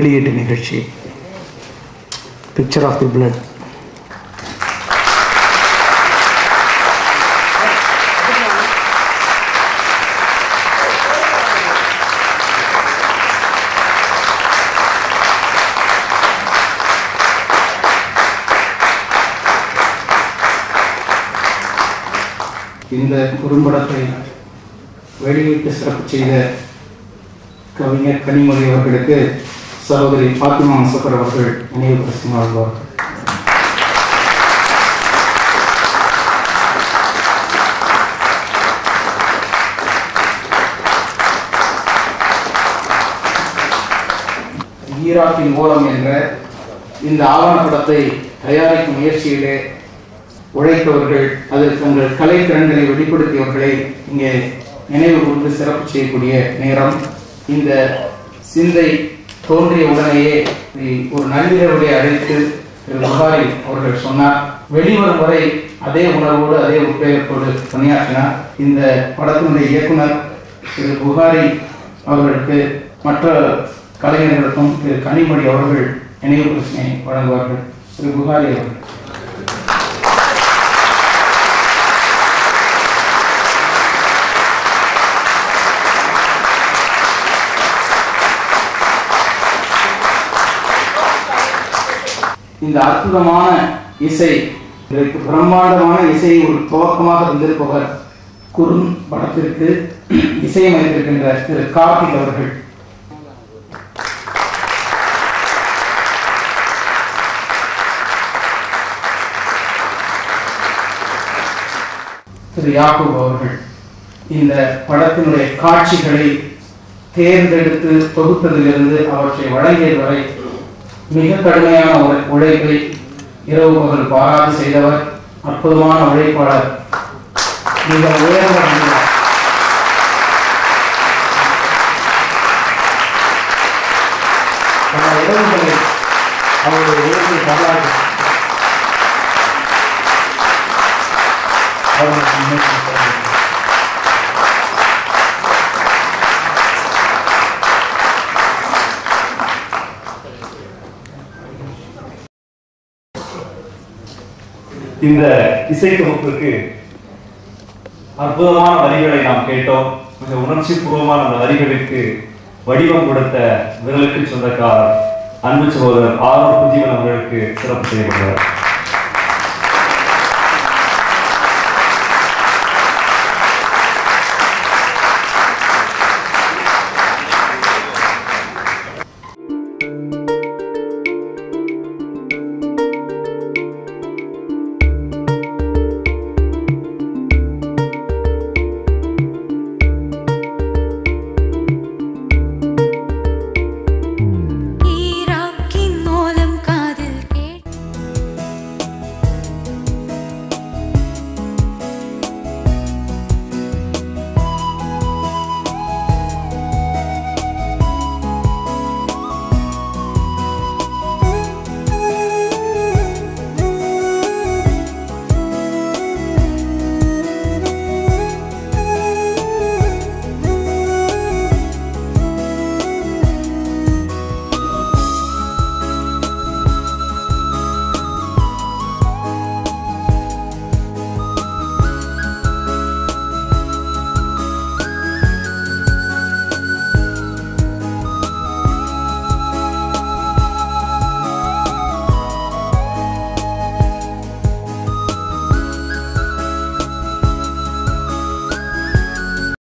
வெளியீட்டு நிகழ்ச்சி picture of the blood இந்த குறும்படத்தை வெளியிட்டு சிறப்பு செய்த கவிஞர் கனிமொழி அவர்களுக்கு சகோதரி ஃபாத்திமா முசஃபர் அவர்கள் நினைவு பரிசு வழங்குவார்கள் ஈராக்கின் ஓரம் என்ற இந்த ஆவணப்படத்தை தயாரிக்கும் முயற்சியிலே உழைத்தவர்கள் அதில் தங்கள் கலைத்திறன்களை வெளிப்படுத்தியவர்களை இங்கே நினைவு கூர்ந்து சிறப்பு செய்யக்கூடிய நேரம் இந்த சிந்தை தோன்றிய உடனேயே இ- ஒரு நள்ளிரவுடைய அழைத்து திரு புகாரி அவர்கள் சொன்னார் வெளிவரும் வரை அதே உணர்வோடு அதே உத்வேகத்தோடு பணியாற்றினார் இந்த படத்தினுடைய இயக்குனர் திரு புகாரி அவர்களுக்கு மற்ற கலைஞர்களுக்கும் திரு கனிமொழி அவர்கள் நினைவு பிரச்சனை வழங்குவார்கள் திரு புகாரி அவர்கள் இந்த அற்புதமான இசை இதற்கு பிரம்மாண்டமான இசை ஒரு துவக்கமாக இருந்திருப்பவர் குறும் படத்திற்கு இசையமைத்திருக்கின்ற திரு கார்த்திக் அவர்கள் திரு யாக்கூப் அவர்கள் இந்த படத்தினுடைய காட்சிகளை தேர்ந்தெடுத்து தொகுத்ததிலிருந்து அவற்றை வழங்கியது வரை மிக கடுமையான உழை- உழைப்பை இரவு பகல் பாராது செய்தவர் அற்புதமான உழைப்பாளர் மிக உயர்ந்த மனிதர். பல இரவுகளில் அவருடைய உழைப்பை பாராட்டு அவர்களுக்கு முன்னேற்றம் செய்தார். இந்த இசை தொகுப்புக்கு அற்புதமான வரிகளை நாம் கேட்டோம் மிக உணர்ச்சி பூர்வமான அந்த வரிகளுக்கு வடிவம் கொடுத்த விரலுக்கு சொந்தக்காரர் அன்பு சகோதரர் ஆரோர் புஜீவன் அவர்களுக்கு சிறப்பு செய்யப்படுகிறார்